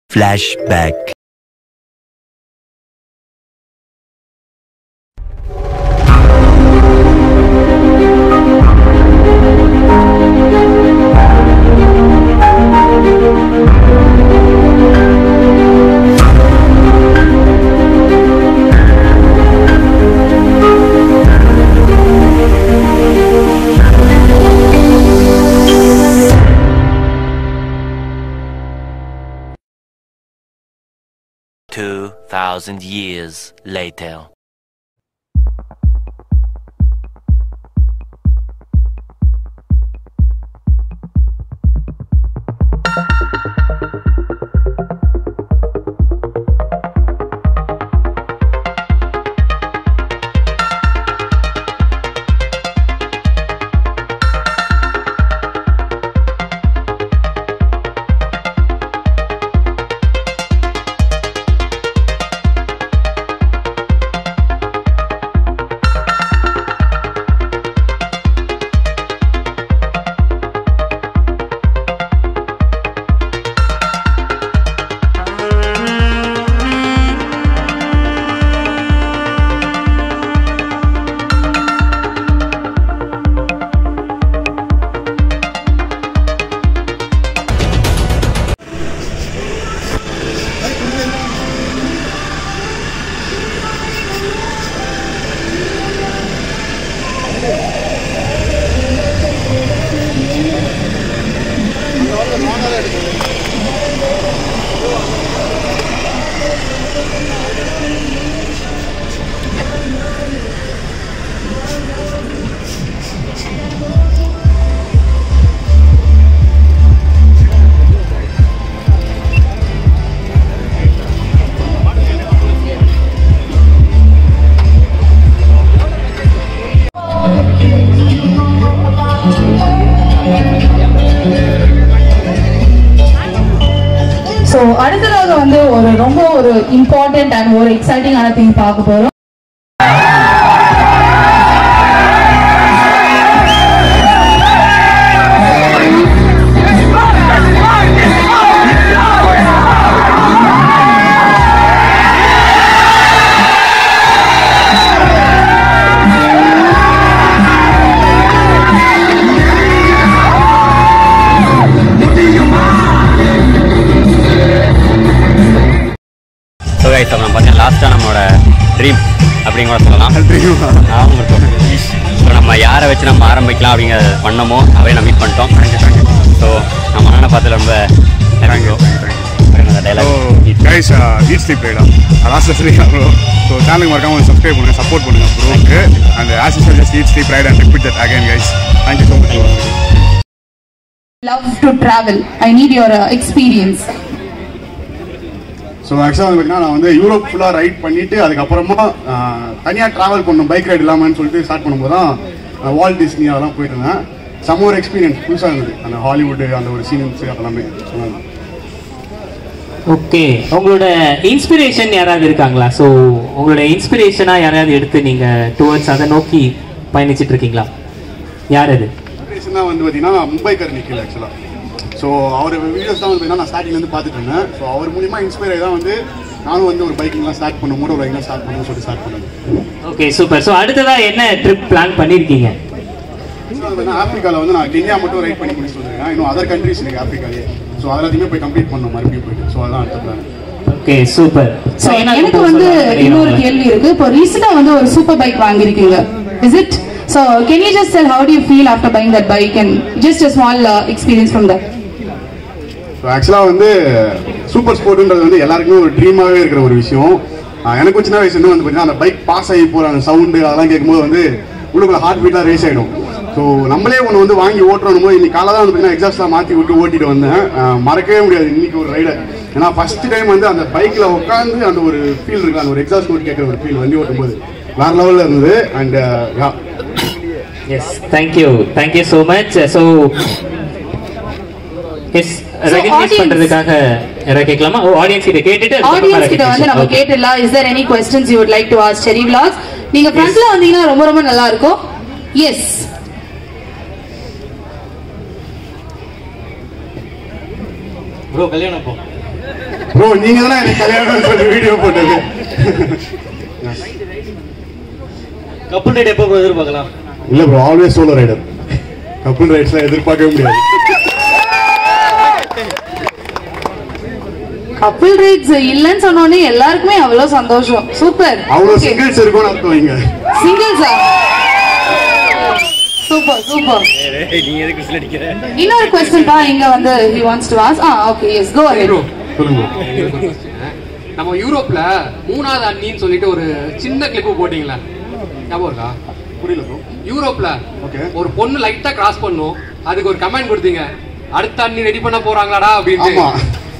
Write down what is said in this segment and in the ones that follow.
Flashback. Two thousand years later. So அடுத்ததாக வந்து ஒரு ரொம்ப ஒரு இம்பார்ட்டன்ட் அண்ட் ஒரு எக்ஸைட்டிங்கான திங் பார்க்க போறோம் ஸோ கைஸ் நம்ம பார்த்தீங்கன்னா லாஸ்ட்டாக நம்மளோட ட்ரீம் அப்படின்னு கூட சொல்லலாம் ஆமாம் இருக்கும் ஸோ நம்ம யாரை வச்சு நம்ம ஆரம்பிக்கலாம் அப்படிங்கிறத பண்ணமோ அவே நம்ம மீட் பண்ணிட்டோம் ஸோ நம்ம அண்ணனை பார்த்து ரொம்ப thank you so dialogue guys eat sleep ரைடா அதான் சொல்லிக்கலாம் ப்ரோ ஸோ சேனலுக்கு மறக்காம சப்ஸ்கிரைப் பண்ணுங்க சப்போர்ட் பண்ணுங்க ப்ரோக்கு and as usual just eat sleep ride and repeat that again guys thank you so much love to travel I need your experience so ஆக்சுவலாக வந்து பார்த்தீங்கன்னா நான் வந்து யூரோப் ஃபுல்லாக ரைட் பண்ணிட்டு அதுக்கப்புறமா தனியாக ட்ராவல் பண்ணணும் பைக் ரைடு இல்லாமன்னு சொல்லிட்டு ஸ்டார்ட் பண்ணும்போது தான் வால் டிஸ்னி அதெல்லாம் போயிட்டு இருந்தேன் செம்ம ஒரு எக்ஸ்பீரியன்ஸ் புதுசாக இருந்தது அந்த ஹாலிவுட் அந்த ஒரு சீன்ஸ் அதெல்லாமே சொன்னாங்க ஓகே உங்களோட இன்ஸ்பிரேஷன் யாராவது இருக்காங்களா ஸோ உங்களோட இன்ஸ்பிரேஷனாக யாராவது எடுத்து நீங்கள் டுவர்ட்ஸ் அதை நோக்கி பயணிச்சிட்டு இருக்கீங்களா யார் அது இன்ஸ்பிரேஷன் தான் வந்து பார்த்தீங்கன்னா மும்பைக்கர் நிக்கில் ஆக்சுவலாக ஸோ அவர் வீடியோஸ் தான் வந்து பார்த்தீங்கன்னா நான் ஸ்டார்டிங்லேருந்து பார்த்துட்டு இருந்தேன் ஸோ அவர் மூலியமாக இன்ஸ்பயர் ஆகி தான் வந்து நானும் வந்து ஒரு பைக்கிங்லாம் ஸ்டார்ட் பண்ணும் மோட்டர் பைக்லாம் ஸ்டார்ட் பண்ணணும்னு சொல்லி ஸ்டார்ட் பண்ணேன் ஓகே சூப்பர் ஸோ அடுத்ததாக என்ன ட்ரிப் பிளான் பண்ணியிருக்கீங்க ஆப்பிரிக்காவில் வந்து நான் கென்யா மட்டும் ரைட் பண்ணி முடிச்சுட்டு வந்திருக்கேன் இன்னும் அதர் கண்ட்ரீஸ் இருக்கு ஆப்பிரிக்காலே ஸோ அதெல்லாத்தையுமே போய் கம்ப்ளீட் பண்ணணும் மறுபடியும் போயிட்டு ஸோ அதான் அடுத்த பிளான் ஓகே சூப்பர் ஸோ எனக்கு வந்து இன்னொரு கேள்வி இருக்கு இப்போ ரீசெண்டா வந்து ஒரு சூப்பர் பைக் வாங்கியிருக்கீங்க is it so can you just tell how do you feel after buying that bike and just a small experience from that so ஆக்சுவலாக வந்து சூப்பர் ஸ்போர்ட்ன்றது வந்து எல்லாருக்குமே ஒரு ட்ரீமாகவே இருக்கிற ஒரு விஷயம் ஆஹ் எனக்கும் சின்ன வயசுல வந்து பார்த்தீங்கன்னா அந்த பைக் பாஸ் ஆகி போகிற அந்த சவுண்டு அதெல்லாம் கேட்கும்போது வந்து உள்ளுக்குள்ள ஹார்ட் பீட்லாம் ரேஸ் ஆகிடும் ஸோ நம்மளே ஒன்று வந்து வாங்கி ஓட்டுறோம் போது இன்னைக்கு காலை தான் வந்து பார்த்தீங்கன்னா எக்ஸாஸ்ட்லாம் மாற்றி விட்டு ஓட்டிட்டு வந்தேன் ஆஹ் மறக்கவே முடியாது இன்னைக்கு ஒரு ரைடர் ஏன்னா ஃபர்ஸ்ட் டைம் வந்து அந்த பைக்கில் உட்காந்து அந்த ஒரு ஃபீல் இருக்கு அந்த ஒரு எக்ஸாஸ்ட் நோட் கேட்குற ஒரு ஃபீல் வண்டி ஓட்டும்போது வேற லெவலில் இருந்தது and ya yes thank you thank you so much so yes recognize audience- பண்றதுக்காக யாராவது கேட்கலாமா ஓ ஆடியன்ஸ் கிட்ட கேட்டுட்டு அதுக்கப்புறமா ஆடியன்ஸ் கிட்ட வந்து நம்ம recognition. Okay. கேட்டுடலாம் is there any questions you would like to ask செரி vlogs நீங்க ஃப்ரண்ட்ல வந்தீங்கன்னா ரொம்ப ரொம்ப நல்லா இருக்கும் எஸ் ப்ரோ கல்யாணம் போ ப்ரோ நீங்க தானே எனக்கு கல்யாணம் சொல்லி வீடியோ போட்டது கப்புள் ரைட் எப்போ bro எதிர்பார்க்கலாம் இல்ல bro always solo rider couple ரைட்ஸ்லாம் எதிர்பார்க்கவே முடியாது கப்பிள் ரைட்ஸ் இல்லைன்னு சொன்னோடனே எல்லாருக்குமே அவ்வளவு சந்தோஷம் சூப்பர் அவ்வளவு சிங்கிள்ஸ் இருக்கும்னு அர்த்தம் இங்க சிங்கிள்ஸா சூப்பர் சூப்பர் நீ எதுக்கு விசில் அடிக்கிற இன்னொரு கொஸ்டின் தான் இங்க வந்து he wants to ask ah okay yes go ahead bro சொல்லுங்க நம்ம யூரோப்ல மூணாவது அண்ணின்னு சொல்லிட்டு ஒரு சின்ன கிளிப்பு போட்டீங்களா ஞாபகம் இருக்கா புரியல ப்ரோ யூரோப்ல Okay. ஒரு பொண்ணு லைட்டா கிராஸ் பண்ணும் அதுக்கு ஒரு கமெண்ட் கொடுத்தீங்க அடுத்த அண்ணி ரெடி பண்ண போறாங்களாடா அப்படின்ட்டு ஆமா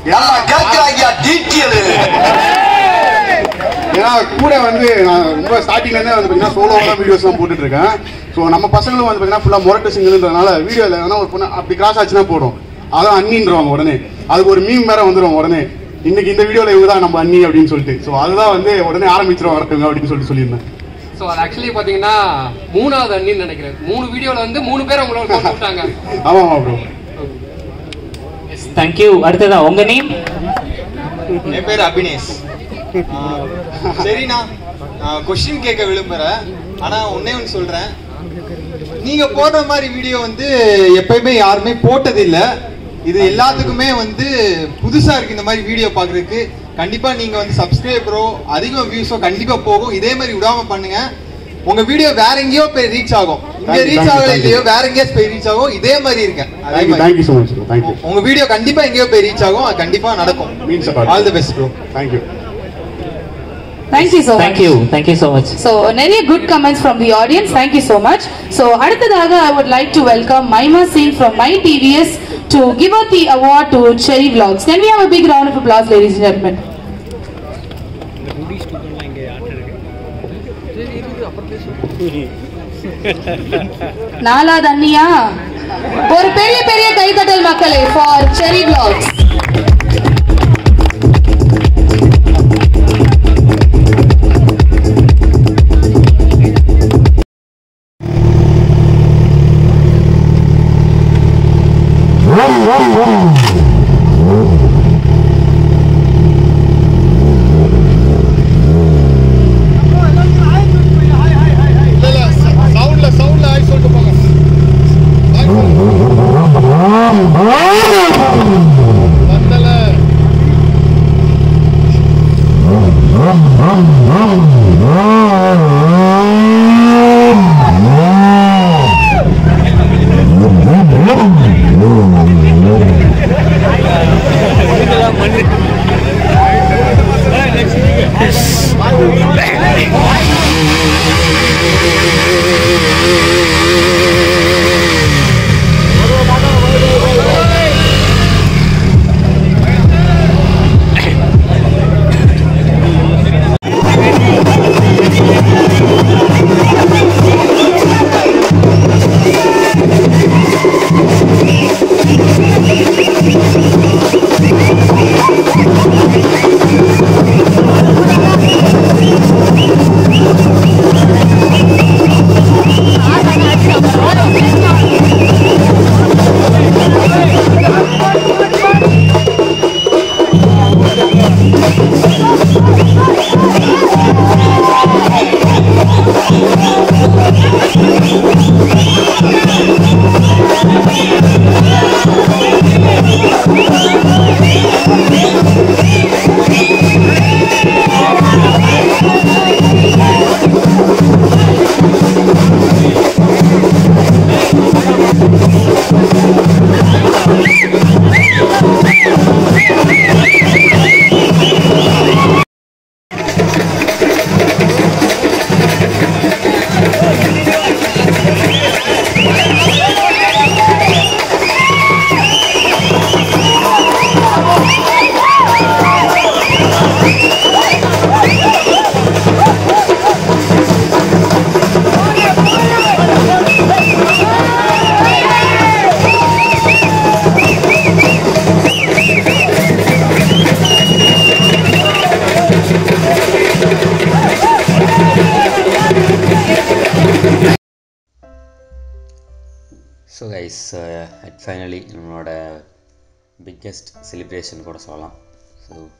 ஏன்னா கூட வந்து நான் ரொம்ப ஸ்டார்டிங்ல இருந்தே வந்து பார்த்தீங்கன்னா சோலோவாக தான் வீடியோஸ்லாம் போட்டுட்டு இருக்கேன் ஸோ நம்ம பசங்களும் வந்து பார்த்தீங்கன்னா ஃபுல்லாக மொரட்டு சிங்கிள்ன்றதுனால வீடியோவில் எதனா ஒரு பொண்ணு அப்படி கிராஸ் ஆச்சுன்னா போடும் அதான் அண்ணின்றவாங்க உடனே அதுக்கு ஒரு மீம் வேற வந்துடும் உடனே இன்னைக்கு இந்த வீடியோவில் இவங்க தான் நம்ம அண்ணி அப்படின்னு சொல்லிட்டு ஸோ அதுதான் வந்து உடனே ஆரம்பிச்சிரும் வரட்டுங்க அப்படின்னு சொல்லிட்டு சொல்லியிருந்தேன் ஸோ அது ஆக்சுவலி பாத்தீங்கன்னா மூணாவது அண்ணின்னு நினைக்கிறேன் மூணு வீடியோல வந்து மூணு பேர் உங்களோட போட்டு விட்டாங்க ஆமாம் ஆமாம் ப்ரோ தேங்க்யூ அடுத்ததா உங்க நேம் என் பேர் அபினேஷ் ஆஹ், சரிண்ணா கொஸ்டின் கேட்க விரும்புறேன் ஆனா ஒன்னே ஒன்று சொல்றேன் நீங்க போடுற மாதிரி வீடியோ வந்து எப்பயுமே யாருமே போட்டதில்ல இது எல்லாத்துக்குமே வந்து புதுசா இருக்கு இந்த மாதிரி வீடியோ பாக்குறதுக்கு கண்டிப்பா நீங்க வந்து சப்ஸ்கிரைபரோ அதிகம் வியூஸோ கண்டிப்பா போகும் இதே மாதிரி விடாம பண்ணுங்க உங்க வீடியோ வேற எங்கேயோ போய் ரீச் ஆகும் இங்க Thank you, reach thank you, ஆகல thank you. இல்லையோ வேற எங்கேயாச்சும் போய் ரீச் ஆகும் இதே மாதிரி இருக்கேன் அதே தேங்க்யூ மாதிரி thank you so much bro thank you உங்க வீடியோ கண்டிப்பா எங்கேயோ போய் ரீச் ஆகும் அது கண்டிப்பா நடக்கும் means apart all the best bro thank you thank you so much thank you thank you so much So நிறைய good comments from the audience. Thank you so much. So அடுத்ததாக I would like to welcome Maima Singh from My TVS to give out the award to Cherry Vlogs. Can we have a big round of applause, ladies and gentlemen? நாலாவது அண்ணியா ஒரு பெரிய பெரிய கைதட்டல் மக்களே for செரி vlogs சவுண்ட்ல சவுண்ட்ல ஆய் சொல்லிட்டு போங்க வந்தல ஸோ கைஸ் அட் ஃபைனலி நம்மளோட பிக்கெஸ்ட் செலிப்ரேஷன் கூட சொல்லலாம் so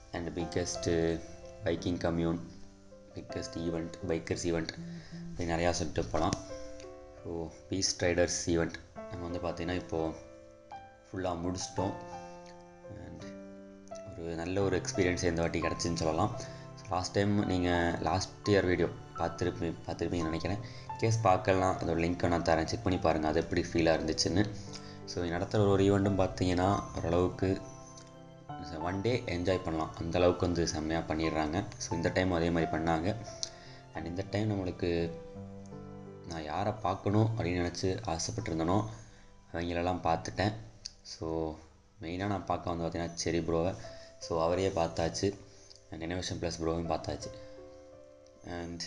and biggest biking commune biggest event bikers event இப்படி நிறையா சொல்லிட்டு போகலாம் ஸோ பீஸ் ரைடர்ஸ் ஈவெண்ட் நம்ம வந்து பார்த்திங்கன்னா இப்போது ஃபுல்லாக முடிச்சிட்டோம் அண்ட் ஒரு நல்ல ஒரு எக்ஸ்பீரியன்ஸ் இந்த வாட்டி கிடச்சின்னு சொல்லலாம் லாஸ்ட் டைம் நீங்கள் லாஸ்ட் இயர் வீடியோ பார்த்துருப்பீ பார்த்துருப்பீங்கன்னு நினைக்கிறேன் கேஸ் பார்க்கலாம் அதோட லிங்க்கை நான் தரேன் செக் பண்ணி பாருங்கள் அது எப்படி ஃபீலாக இருந்துச்சுன்னு ஸோ நடத்துகிற ஒரு ஈவெண்ட்டும் பார்த்தீங்கன்னா ஓரளவுக்கு ஒன் டே என்ஜாய் பண்ணலாம் அந்த அளவுக்கு வந்து செம்மையாக பண்ணிடுறாங்க ஸோ இந்த டைம் அதே மாதிரி பண்ணாங்க அண்ட் இந்த டைம் நம்மளுக்கு நான் யாரை பார்க்கணும் அப்படின்னு நினச்சி ஆசைப்பட்டிருந்தனோ அவங்களெல்லாம் பார்த்துட்டேன் ஸோ மெயினாக நான் பார்க்க வந்து பார்த்தீங்கன்னா செரி ப்ரோவை ஸோ அவரையே பார்த்தாச்சு அண்ட் இனோவேஷன் ப்ளஸ் ப்ரோவையும் பார்த்தாச்சு அண்ட்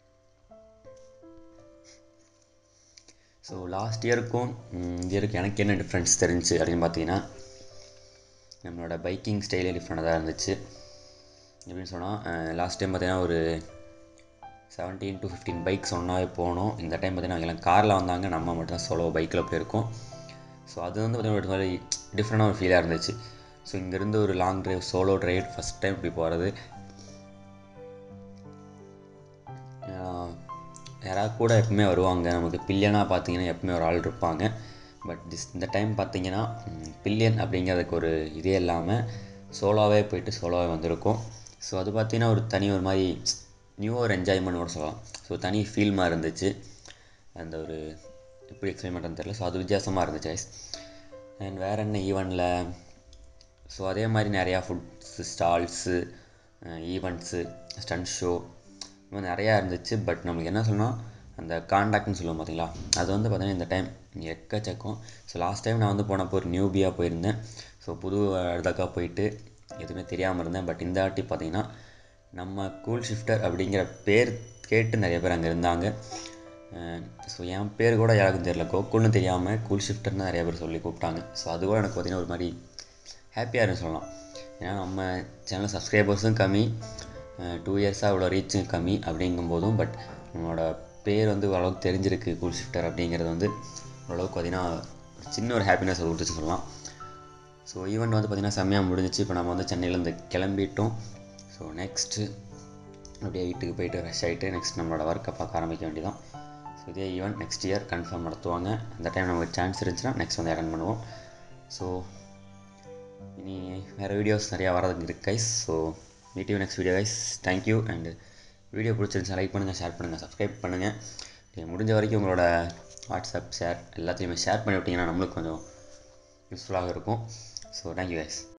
ஸோ லாஸ்ட் இயருக்கும் இந்த இயருக்கு எனக்கு என்ன டிஃப்ரென்ஸ் தெரிஞ்சு அப்படின்னு பார்த்தீங்கன்னா நம்மளோட பைக்கிங் ஸ்டைலே டிஃப்ரெண்டாக தான் இருந்துச்சு எப்படின்னு சொன்னால் லாஸ்ட் டைம் பார்த்தீங்கன்னா ஒரு செவன்டீன் டு ஃபிஃப்டீன் பைக்ஸ் ஒன்றாவே போனோம் இந்த டைம் பார்த்தீங்கன்னா எல்லாம் காரில் வந்தாங்க நம்ம மட்டும் தான் சோலோ பைக்கில் போயிருக்கோம் ஸோ அது வந்து பார்த்தீங்கன்னா ஒரு மாதிரி டிஃப்ரெண்டாக ஒரு ஃபீலாக இருந்துச்சு ஸோ இங்கேருந்து ஒரு long drive solo drive first time இப்படி போகிறது யாராவது கூட எப்பவுமே வருவாங்க நமக்கு பில்லியனாக பார்த்தீங்கன்னா எப்பவுமே ஒரு ஆள் இருப்பாங்க பட் திஸ் இந்த டைம் பார்த்தீங்கன்னா பில்லியன் அப்படிங்கிறதுக்கு ஒரு இதே இல்லாமல் சோலோவே போயிட்டு சோலோவே வந்திருக்கோம் ஸோ அது பார்த்தீங்கன்னா ஒரு தனி ஒரு மாதிரி நியூ ஒரு என்ஜாய்மெண்ட் கூட சொல்லலாம் ஸோ தனி ஃபீல் மாதிரி இருந்துச்சு அந்த ஒரு எப்படி எக்ஸ்பிளைன் பண்ணுறதுன்னு தெரியல ஸோ அது வித்தியாசமாக இருந்துச்சு ஐஸ் அண்ட் வேறு என்ன ஈவெண்ட்டில் ஸோ அதே மாதிரி நிறையா foods stalls events stunt show இந்த மாதிரி நிறையா இருந்துச்சு பட் நம்மளுக்கு என்ன சொல்லணும் அந்த காண்டாக்ட்னு சொல்லுவோம் பார்த்தீங்களா அது வந்து பார்த்தீங்கன்னா இந்த டைம் எக்கச்சக்கம் ஸோ லாஸ்ட் டைம் நான் வந்து போனப்போ ஒரு நியூபியாக போயிருந்தேன் ஸோ புது இடத்துக்கா போயிட்டு எதுவுமே தெரியாமல் இருந்தேன் பட் இந்த வாட்டி பார்த்தீங்கன்னா நம்ம கூல் ஷிஃப்டர் அப்படிங்கிற பேர் கேட்டு நிறைய பேர் அங்கே இருந்தாங்க ஸோ என் பேர் கூட யாருக்கும் தெரியல கோகுல்னு தெரியாமல் கூல் ஷிஃப்டர்னு நிறைய பேர் சொல்லி கூப்பிட்டாங்க ஸோ அது கூட எனக்கு பார்த்திங்கன்னா ஒரு மாதிரி ஹாப்பியாக இருந்து சொல்லலாம் ஏன்னா நம்ம சேனல் சப்ஸ்கிரைபர்ஸும் கம்மி டூ இயர்ஸாக இவ்வளோ ரீச்சும் கம்மி அப்படிங்கும்போதும் பட் நம்மளோட பேர் வந்து ஓரளவுக்கு தெரிஞ்சிருக்கு கூல் ஷிஃப்டர் அப்படிங்கிறது வந்து ஓரளவுக்கு பார்த்திங்கன்னா சின்ன ஒரு ஹாப்பினஸ் கொடுத்துச்சு சொல்லலாம் ஸோ ஈவெண்ட் வந்து பார்த்திங்கன்னா செம்மையாக முடிஞ்சிச்சு இப்போ நம்ம வந்து சென்னையிலேருந்து கிளம்பிட்டோம் ஸோ நெக்ஸ்ட்டு அப்படியே வீட்டுக்கு போயிட்டு ஃப்ரெஷ் ஆகிட்டு நெக்ஸ்ட் நம்மளோட ஒர்க்கை பார்க்க ஆரம்பிக்க வேண்டியதான் ஸோ இதே ஈவெண்ட் நெக்ஸ்ட் இயர் கன்ஃபார்ம் நடத்துவாங்க அந்த டைம் நமக்கு சான்ஸ் இருந்துச்சுன்னா நெக்ஸ்ட் வந்து அட்டன் பண்ணுவோம் ஸோ இனி வேறு வீடியோஸ் நிறையா வரதுக்கு இருக்கு guys so meet you next video guys thank you and video பிடிச்சிருந்துச்சு லைக் பண்ணுங்கள் ஷேர் பண்ணுங்கள் சப்ஸ்கிரைப் பண்ணுங்கள் முடிஞ்ச வரைக்கும் உங்களோட வாட்ஸ்அப் ஷேர் எல்லாத்தையுமே ஷேர் பண்ணி விட்டிங்கன்னா நம்மளுக்கு கொஞ்சம் யூஸ்ஃபுல்லாக இருக்கும் ஸோ தேங்க்யூ கைஸ்